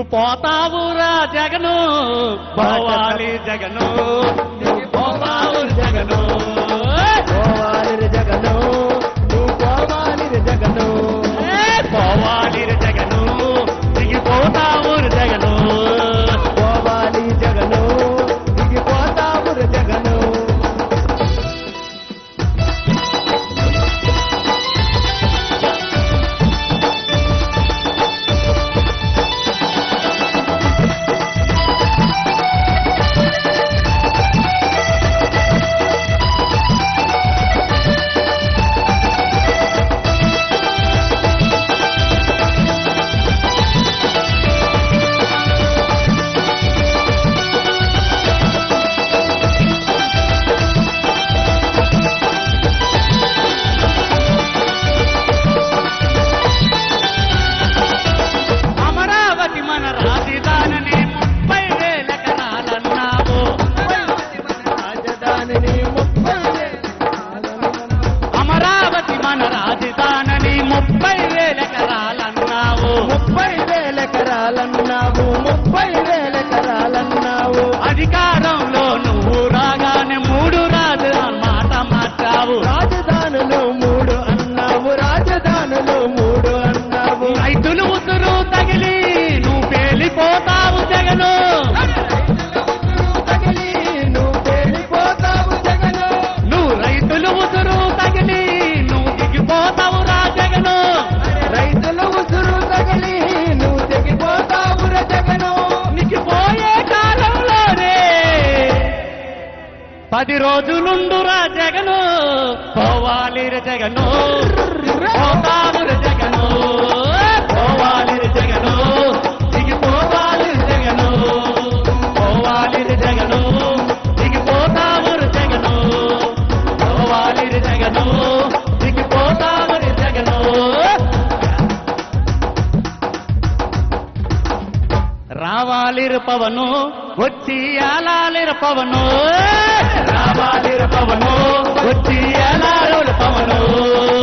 పోతావురా జగను పోవాలి జగను నువ్వు పోతావు జగను పోవాలి రే జగను నువ్వు పోవాలి రే జగను ఏ, పోవాలి రే జగను దిగిపోతావు రే జగను పోవాలి జగను దిగిపోతావు రే జగను అమరావతి మన రాజధానిని ముప్పై వేల ఎకరాలన్నావు రాజధానిని ముప్పై అమరావతి మన రాజధానిని ముప్పై వేల ఎకరాలన్నావు ముప్పై వేల ఎకరాలన్నావు ముప్పై వేల ఎకరాలన్నావు అధికారంలో నువ్వు రాగానే మూడు రాజు మాట మార్చావు రాజధానులు మూడు అన్నావు రాజధానులు మూడు అన్నావు రైతులు ఉసురు తగిలి నువ్వు పేలిపోతావు జగను తగిలి నువ్వు పేలిపోతావు జగను నువ్వు రైతులు ఉసురు తగిలి నువ్వు దిగిపోతావు రా జగను రైతుల ఉసురు తగిలి నువ్వు తెగిపోతావు రా జగను నీకు పోయే కాలంలోనే పది రోజులుండురా జగను పోవాలి ర జగను పోతావు ర జగను పోవాలి ర జగను దిగిపోవాలి ర జగను పోవాలి ర జగను దిగిపోతావు ర జగను పోవాలి ర జగను దిగిపోతావు ర జగను రావాలిర పవను వచ్చి ఆలాలిర పవను రావాలిర పవను వచ్చి ఆలాలిర పవను